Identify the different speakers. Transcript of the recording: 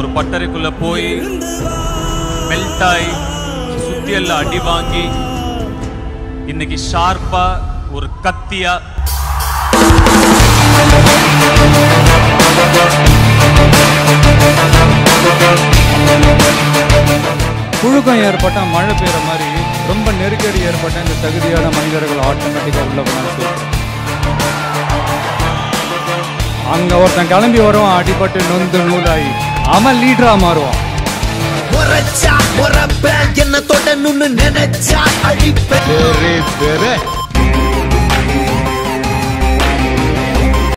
Speaker 1: ஒரு பட்டறைக்குள்ள போய் மெல்ட் ஆகி சுத்தி எல்லாம் அடி வாங்கி இன்னைக்கு ஷார்ப்பா ஒரு கத்தியா
Speaker 2: புழுக்கம் ஏற்பட்டால் மழை பெய்யுற மாதிரி ரொம்ப நெருக்கடி ஏற்பட்ட இந்த தகுதியான மனிதர்கள் ஆட்டோமேட்டிக்காக உள்ள போனாங்க அங்கே ஒருத்தன் கிளம்பி வருவான் அடிபட்டு நொந்து நூலாகி அவன் லீடரா மாறுவான்
Speaker 3: முறைச்சா முறைப்பேன் என்ன தொடணும்னு நினைச்சா அழிப்பேன்
Speaker 2: வெரி வெரி